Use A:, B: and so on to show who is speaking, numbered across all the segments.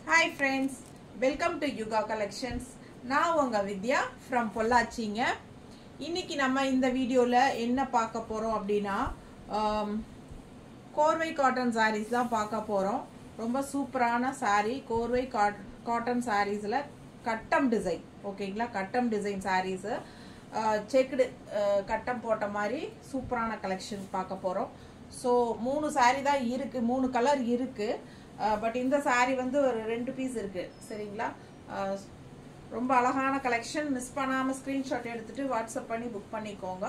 A: hi friends welcome to Yuga collections நான் உங்கள் வித்யா from பொள்ளாச்சிங்க இன்னைக்கு நம்ம இந்த வீடியோவில் என்ன பார்க்க போகிறோம் அப்படின்னா ஆம், கோர்வை காட்டன் sarees தான் பார்க்க போகிறோம் ரொம்ப சூப்பரான saree கோர்வை காட் காட்டன் சாரீஸில் கட்டம் டிசைன் ஓகேங்களா கட்டம் டிசைன் சாரீஸு செக்குடு கட்டம் போட்ட மாதிரி சூப்பரான கலெக்ஷன் பார்க்க போகிறோம் ஸோ மூணு saree தான் இருக்குது மூணு கலர் இருக்குது பட் இந்த saree வந்து ஒரு ரெண்டு பீஸ் இருக்குது சரிங்களா அஹ், ரொம்ப அழகான கலெக்ஷன் மிஸ் பண்ணாமல் ஸ்க்ரீன்ஷாட் எடுத்துட்டு வாட்ஸ்அப் பண்ணி புக் பண்ணிக்கோங்க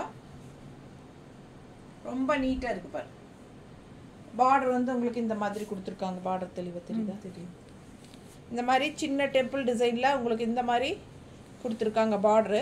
A: ரொம்ப நீட்டாக இருக்கு பாரு பார்டர் வந்து உங்களுக்கு இந்த மாதிரி கொடுத்துருக்காங்க பார்டர் தெளிவாக தெரியுதா தெரியும் இந்த மாதிரி சின்ன டெம்பிள் டிசைனில் உங்களுக்கு இந்த மாதிரி கொடுத்துருக்காங்க பார்டரு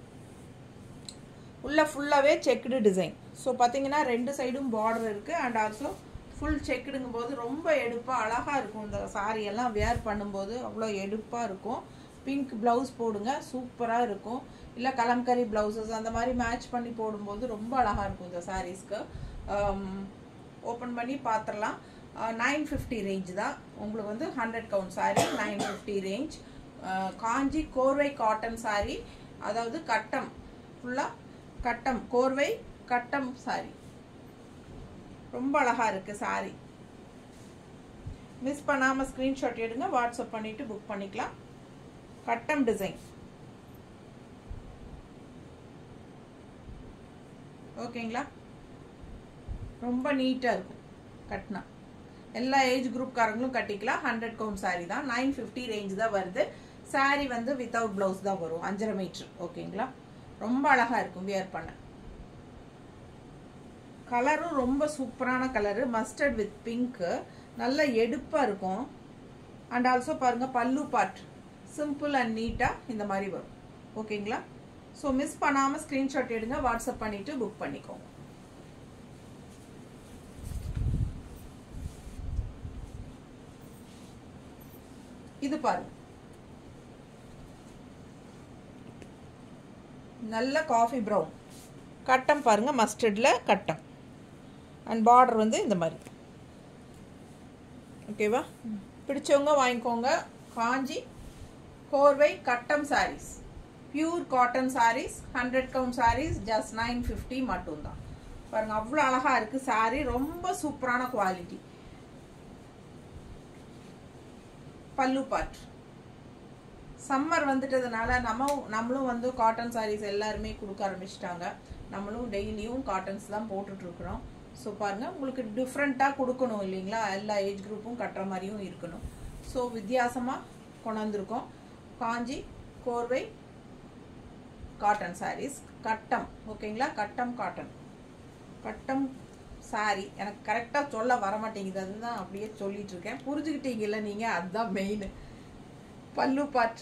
A: உள்ள ஃபுல்லாகவே செக்குடு டிசைன் ஸோ பார்த்தீங்கன்னா ரெண்டு சைடும் பார்டர் இருக்குது அண்ட் ஆல்சோ ஃபுல் செக்குடுங்கும் போது ரொம்ப எடுப்பாக அழகாக இருக்கும் இந்த saree எல்லாம் வேர் பண்ணும்போது அவ்வளோ எடுப்பாக இருக்கும் பிங்க் ப்ளவுஸ் போடுங்க சூப்பராக இருக்கும் இல்லை கலம்கரி ப்ளவுசஸ் அந்த மாதிரி மேட்ச் பண்ணி போடும்போது ரொம்ப அழகாக இருக்கும் இந்த சாரீஸ்க்கு ஓப்பன் பண்ணி பார்த்துடலாம் நைன் ஃபிஃப்டி ரேஞ்ச் தான் உங்களுக்கு வந்து hundred count saree nine fifty range Kanchi Korvai cotton saree அதாவது கட்டம் ஃபுல்லாக கட்டம் கோர்வை கட்டம் saree ரொம்ப அழகா இருக்கு saree மிஸ் பண்ணாம ஸ்கிரீன்ஷாட் எடுங்க வாட்ஸ்அப் பண்ணிட்டு புக் பண்ணிக்கலாம் கட்டம் டிசைன் ஓகேங்களா ரொம்ப நீட்டாக இருக்கும் கட்டினா எல்லா ஏஜ் குரூப்காரங்களும் கட்டிக்கலாம் ஹண்ட்ரட் கவுண்ட் saree தான் நைன் ஃபிஃப்டி ரேஞ்ச் தான் வருது saree வந்து வித்தவுட் ப்ளவுஸ் தான் வரும் அஞ்சரை மீட்ரு ஓகேங்களா ரொம்ப அழகாக இருக்கும் வியர் பண்ண கலரும் ரொம்ப சூப்பரான கலரு மஸ்டர்ட் வித் பிங்க்கு நல்ல எடுப்பாக இருக்கும் அண்ட் ஆல்சோ பாருங்கள் பல்லு பார்ட் சிம்பிள் அண்ட் நீட்டாக இந்த மாதிரி வரும் ஓகேங்களா ஸோ மிஸ் பண்ணாமல் ஸ்க்ரீன்ஷாட் எடுங்க வாட்ஸ்அப் பண்ணிவிட்டு புக் பண்ணிக்கோங்க இது பாருங்க நல்ல காஃபி ப்ரௌன் கட்டம் பாருங்க மஸ்டர்டில் கட்டம் அண்ட் பார்டர் வந்து இந்த மாதிரி ஓகேவா பிடிச்சவங்க வாங்கிக்கோங்க காஞ்சி கோர்வை கட்டம் sarees pure cotton sarees hundred count sarees just nine fifty மட்டும்தான் பாருங்க அவ்வளோ அழகா இருக்கு சாரீ ரொம்ப சூப்பரான குவாலிட்டி பல்லு பாட் சம்மர் வந்துட்டதுனால நம்ம நம்மளும் வந்து காட்டன் சாரீஸ் எல்லாருமே கொடுக்க ஆரம்பிச்சிட்டாங்க நம்மளும் டெய்லியும் காட்டன்ஸ் தான் போட்டுட்ருக்குறோம் ஸோ பாருங்கள் உங்களுக்கு டிஃப்ரெண்ட்டாக கொடுக்கணும் இல்லைங்களா எல்லா ஏஜ் குரூப்பும் கட்டுற மாதிரியும் இருக்கணும் ஸோ வித்தியாசமாக கொண்டாந்துருக்கோம் காஞ்சி கோர்வை காட்டன் சாரீஸ் கட்டம் ஓகேங்களா கட்டம் காட்டன் கட்டம் சாரி எனக்கு கரெக்டாக சொல்ல வர மாட்டேங்குது அதுதான் அப்படியே சொல்லிட்டு இருக்கேன் புரிஞ்சுக்கிட்டீங்கல்ல நீங்கள் அதுதான் மெயின் பல்லு பாட்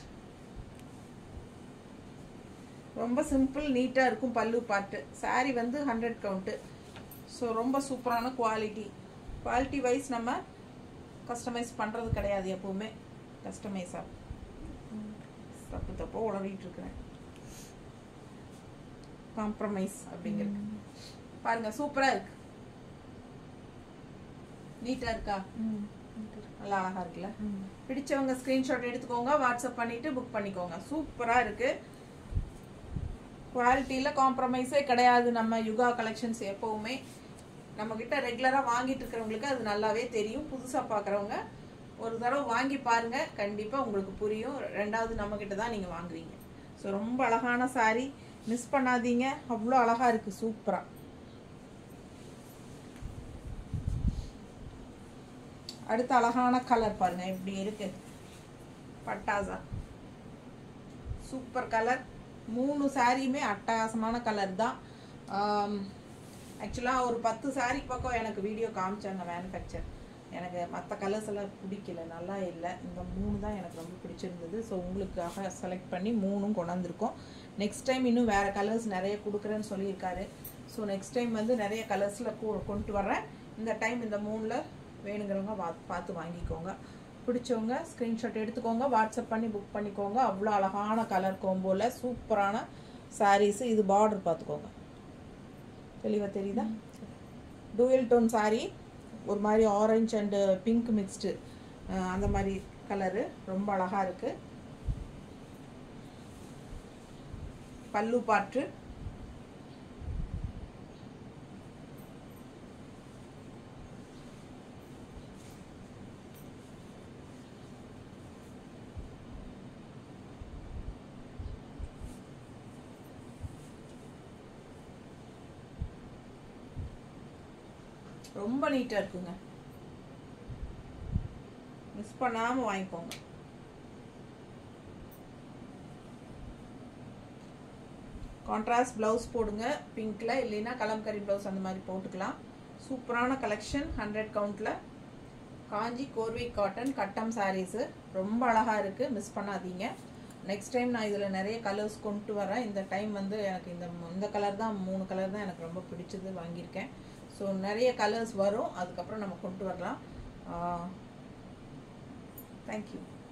A: ரொம்ப சிம்பிள் நீட்டாக இருக்கும் பல்லு பாட்டு saree வந்து ஹண்ட்ரட் கவுண்ட்டு ஸோ ரொம்ப சூப்பரான குவாலிட்டி குவாலிட்டி வைஸ் நம்ம கஸ்டமைஸ் பண்ணுறது கிடையாது எப்பவுமே கஸ்டமைஸாக தப்பு தப்போ உளறிட்டு இருக்கிறேன் காம்ப்ரமைஸ் அப்படிங்கிறது பாருங்க சூப்பராக இருக்கு நீட்டாக இருக்கா நல்லா அழகா இருக்குல்ல பிடிச்சவங்க ஸ்கிரீன்ஷாட் எடுத்துக்கோங்க வாட்ஸ்அப் பண்ணிட்டு புக் பண்ணிக்கோங்க சூப்பரா இருக்கு குவாலிட்டியில காம்ப்ரமைஸே கிடையாது நம்ம யுகா கலெக்ஷன்ஸ் எப்பவுமே நம்ம கிட்ட ரெகுலரா வாங்கிட்டு இருக்கிறவங்களுக்கு அது நல்லாவே தெரியும் புதுசா பாக்குறவங்க ஒரு தடவை வாங்கி பாருங்க கண்டிப்பா உங்களுக்கு புரியும் ரெண்டாவது நம்ம கிட்ட தான் நீங்க வாங்குவீங்க ஸோ ரொம்ப அழகான saree மிஸ் பண்ணாதீங்க அவ்வளோ அழகா இருக்கு சூப்பரா அடுத்த அழகான கலர் பாருங்க இப்படி இருக்கு பட்டாசா சூப்பர் கலர் மூணு சாரியுமே அட்டகாசமான கலர் தான் ஆக்சுவலாக ஒரு பத்து சாரி பக்கம் எனக்கு வீடியோ காமிச்சாங்க மேனுஃபேக்சர் எனக்கு மற்ற கலர்ஸ் எல்லாம் பிடிக்கல நல்லா இல்லை இந்த மூணு தான் எனக்கு ரொம்ப பிடிச்சிருந்தது ஸோ உங்களுக்காக செலக்ட் பண்ணி மூணும் கொண்டாந்துருக்கோம் நெக்ஸ்ட் டைம் இன்னும் வேறு கலர்ஸ் நிறைய கொடுக்குறேன்னு சொல்லியிருக்காரு ஸோ நெக்ஸ்ட் டைம் வந்து நிறைய கலர்ஸில் கொண்டு வர்றேன் இந்த டைம் இந்த மூணில் வேணுங்கிறவங்க வா பார்த்து வாங்கிக்கோங்க பிடிச்சவங்க ஸ்க்ரீன்ஷாட் எடுத்துக்கோங்க வாட்ஸ்அப் பண்ணி புக் பண்ணிக்கோங்க அவ்வளோ அழகான கலர் கோம்போவில் சூப்பரான சாரீஸு இது பார்டர் பார்த்துக்கோங்க தெளிவாக தெரியுதா டூயல் டோன் saree ஒரு மாதிரி ஆரஞ்சு அண்டு பிங்க் மிக்ஸ்டு அந்த மாதிரி கலரு ரொம்ப அழகா இருக்கு பல்லு பாற்று ரொம்ப நீட்டா இருக்குங்க மிஸ் பண்ணாம வாங்கிக்கோங்க கான்ட்ராஸ்ட் ப்ளவுஸ் போடுங்க பிங்க்ல இல்லைன்னா கலம்கரி ப்ளவுஸ் அந்த மாதிரி போட்டுக்கலாம் சூப்பரான கலெக்ஷன் ஹண்ட்ரட் கவுண்ட்ல காஞ்சி கோர்வை காட்டன் கட்டம் சாரீஸு ரொம்ப அழகா இருக்கு மிஸ் பண்ணாதீங்க நெக்ஸ்ட் டைம் நான் இதில் நிறைய கலர்ஸ் கொண்டு வரேன் இந்த டைம் வந்து எனக்கு இந்த இந்த கலர் தான் மூணு கலர் தான் எனக்கு ரொம்ப பிடிச்சது வாங்கியிருக்கேன் ஸோ நிறைய கலர்ஸ் வரும் அதுக்கப்புறம் நம்ம கொண்டு வரலாம் தேங்க்யூ